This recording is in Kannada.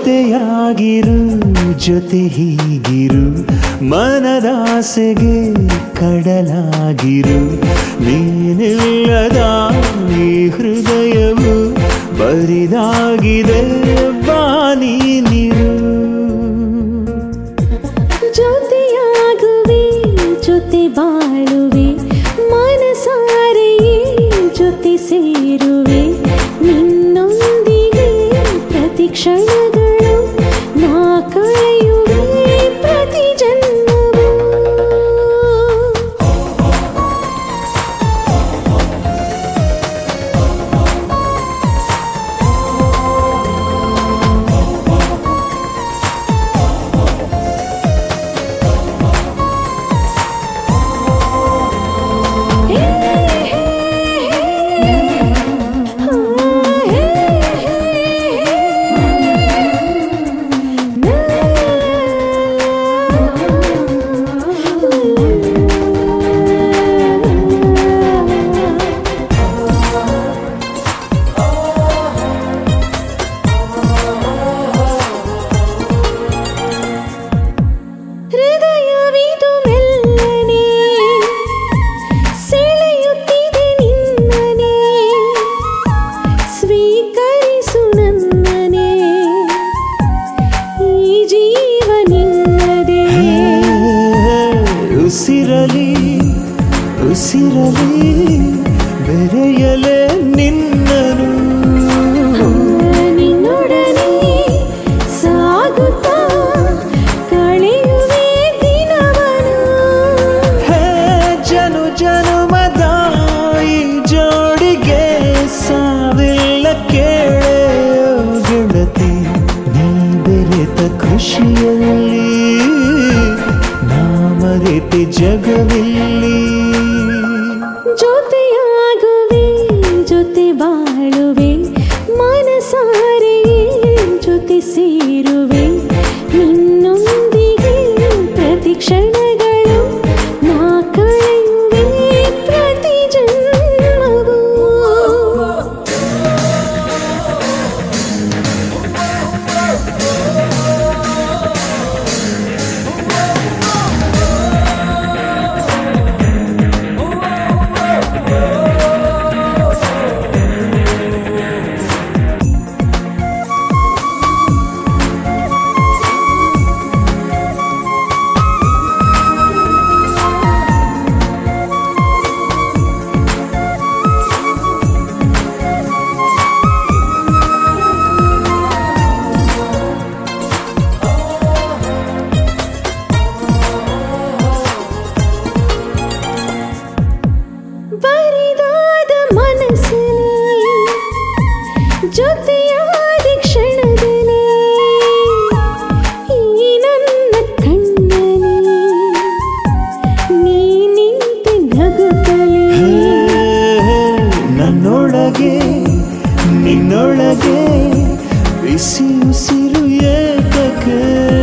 ಜೊತೆಯಾಗಿರು ಜೊತೆ ಹೀಗಿರು ಮನದಾಸೆಗೆ ಕಡಲಾಗಿರು ನೀನಿಲ್ಲದ ಈ ಹೃದಯವು ಬರಿದಾಗಿದೆ ಬಾನಿ ನೀರು ಜೊತೆಯಾಗುವೆ ಜೊತೆ ಬಾಳುವೆ ಮನಸಾರೆಯೇ ಜೊತೆ ಸೇರುವೆ ನಿನ್ನೊಂದಿಗೆ ಪ್ರತಿ ಕ್ಷಣಗಳು ನಾ ಕಳೆಯುವೆ ಪ್ರತಿ ಜನ್ಮವೂ ಹೃದಯವಿದು ಮೆಲ್ಲನೆ ಸೆಳೆಯುತ್ತಿದೆ ನಿನ್ನನೆ ಸ್ವೀಕರಿಸು ನನ್ನನೆ ಈ ಜೀವ ನಿನ್ನದೇ ಉಸಿರಲಿ ಉಸಿರಲಿ ಬೆರೆಯಲೆ ನಿನ್ನನು ನಿನ್ನೊಡನೆ ಸಾಗುತ್ತಾ ಕಳೆಯುವೆ ದಿನವನು ಹೇ ಜನು ಜನುಮದ ಈ ಜೋಡಿಗೆ ಸಾವಿಲ್ಲ ಕೇಳೆ ಗೆಳತಿ ನೀ ಬೆರೆತ ಖುಷಿಯಲ್ಲಿ ನಾ ಮರೆತೆ ಜಗವಿಲ್ಲಿ ಜೊತೆಯಾಗುವೆ ಜೊತೆ ಬಾಳುವೆ ಮನಸಾರೆ ಜೊತೆ ಸೇರುವೆ ನಿನ್ನೊಂದಿಗೆ ಪ್ರತಿ ಕ್ಷಣಗಳು ನಾ ಕಳೆಯುವೆ ಪ್ರತಿ ಜನ್ಮವೂ ಬರಿದಾದ ಮನಸ್ಸಲ್ಲಿ ಜೊತೆಯಾದ ಕ್ಷಣದಲ್ಲಿ ಈ ನನ್ನ ಕಣ್ಣಲ್ಲಿ ನೀ ನಿಂತೆ ನಗುತ್ತಲೇ ನನ್ನೊಳಗೆ ನಿನ್ನೊಳಗೆ ಬಿಸಿ ಉಸಿರು ಏತಕ್ಕೆ